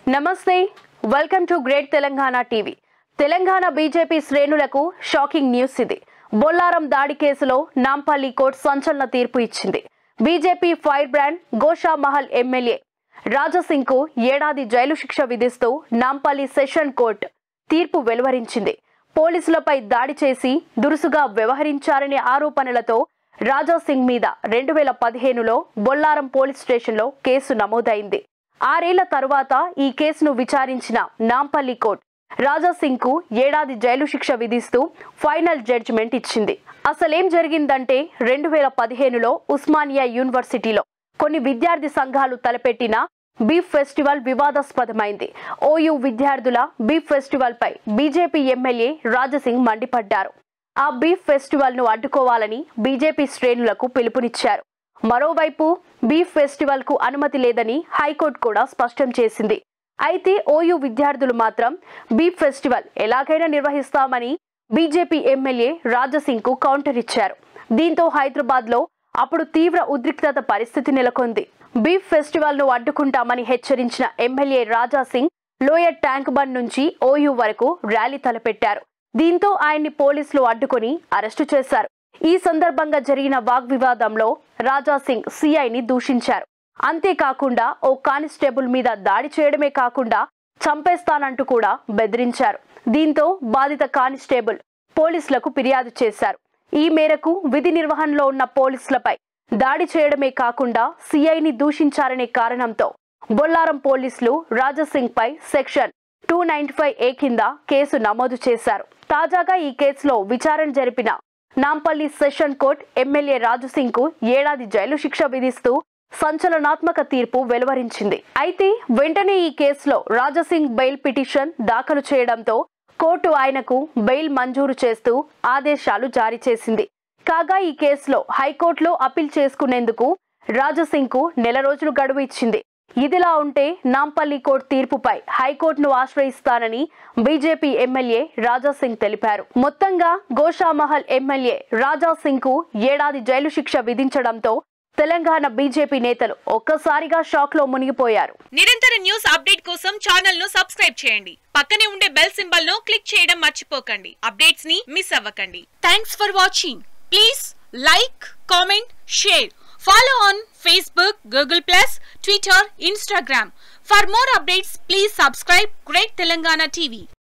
నమస్తే welcome to great Telangana TV Telangana BJP శ్రేణులకు shocking news ఇది బొల్లారం దాడి కేసులో నాంపల్లి కోర్టు సంచలన తీర్పు ఇచ్చింది BJP fire brand Gosha Mahal MLA Raja Singh కు ఏడాది జైలు శిక్ష విధిస్తూ నాంపల్లి సెషన్ కోర్టు తీర్పు వెలువరించింది పోలీసులపై దాడి చేసి దురుసుగా వ్యవహరించారనే ఆరోపణలతో రాజాసింగ్ మీద రెండు వేల పదిహేనులో బొల్లారం పోలీస్ స్టేషన్లో కేసు నమోదైంది ఆరేళ్ల తరువాత ఈ కేసును విచారించిన నాంపల్లి కోర్టు రాజాసింగ్ కు ఏడాది జైలు శిక్ష విధిస్తూ ఫైనల్ జడ్జిమెంట్ ఇచ్చింది అసలేం జరిగిందంటే రెండు వేల పదిహేనులో ఉస్మానియా యూనివర్సిటీలో కొన్ని విద్యార్థి సంఘాలు తలపెట్టిన బీఫ్ ఫెస్టివల్ వివాదాస్పదమైంది ఓయూ విద్యార్థుల బీఫ్ ఫెస్టివల్ పై బీజేపీ ఎమ్మెల్యే రాజసింగ్ మండిపడ్డారు ఆ బీఫ్ ఫెస్టివల్ ను అడ్డుకోవాలని బీజేపీ శ్రేణులకు పిలుపునిచ్చారు మరోవైపు బీఫ్ ఫెస్టివల్ కు అనుమతి లేదని హైకోర్టు కూడా స్పష్టం చేసింది అయితే ఓయూ విద్యార్థులు మాత్రం బీఫ్ ఫెస్టివల్ ఎలాగైనా నిర్వహిస్తామని బీజేపీ ఎమ్మెల్యే రాజసింగ్ కు కౌంటర్ ఇచ్చారు దీంతో హైదరాబాద్ లో అప్పుడు తీవ్ర ఉద్రిక్తత పరిస్థితి నెలకొంది బీఫ్ ఫెస్టివల్ ను అడ్డుకుంటామని హెచ్చరించిన MLA Raja Singh Lower Tank Bund నుంచి ఓయూ వరకు ర్యాలీ తలపెట్టారు దీంతో ఆయన్ని పోలీసులు అడ్డుకొని అరెస్టు చేశారు ఈ సందర్భంగా జరిగిన వాగ్వివాదంలో రాజాసింగ్ సిఐని దూషించారు అంతేకాకుండా ఓ కానిస్టేబుల్ మీద దాడి చేయడమే కాకుండా చంపేస్తానంటూ కూడా బెదిరించారు దీంతో బాధిత కానిస్టేబుల్ పోలీసులకు ఫిర్యాదు చేశారు ఈ మేరకు విధి నిర్వహణలో ఉన్న పోలీసులపై దాడి చేయడమే కాకుండా సిఐని దూషించారనే కారణంతో బొల్లారం పోలీసులు రాజాసింగ్ పై section two ninety five A కింద కేసు నమోదు చేశారు తాజాగా ఈ కేసులో విచారణ జరిపిన Nampally session court MLA Raju Singh కు ఏడాది జైలు శిక్ష విధిస్తూ సంచలనాత్మక తీర్పు వెలువరించింది అయితే వెంటనే ఈ కేసులో రాజసింగ్ బెయిల్ పిటిషన్ దాఖలు చేయడంతో కోర్టు ఆయనకు బెయిల్ మంజూరు చేస్తూ ఆదేశాలు జారీ చేసింది కాగా ఈ కేసులో హైకోర్టులో అప్పీల్ చేసుకునేందుకు రాజసింగ్ కు నెల రోజులు గడువు ఇచ్చింది ఇదిలా ఉంటే నాంపల్లి కోర్టు తీర్పుపై హైకోర్టును ఆశ్రయిస్తానని బీజేపీ ఎమ్మెల్యే రాజాసింగ్ తెలిపారు మొత్తంగా గోషామహల్ ఎమ్మెల్యే రాజాసింగ్ కు ఏడాది జైలు శిక్ష విధించడంతో తెలంగాణ బీజేపీ నేతలు ఒక్కసారిగా షాక్ లో మునిగిపోయారు నిరంతర న్యూస్ అప్డేట్ కోసం ఛానల్ ను సబ్స్క్రైబ్ చేయండి పక్కనే ఉండే బెల్ సింబల్ ను క్లిక్ చేయడం మర్చిపోకండి అప్డేట్స్ ని మిస్ అవ్వకండి thanks for watching please like comment share follow on Facebook Google plus Twitter Instagram for more updates please subscribe great Telangana TV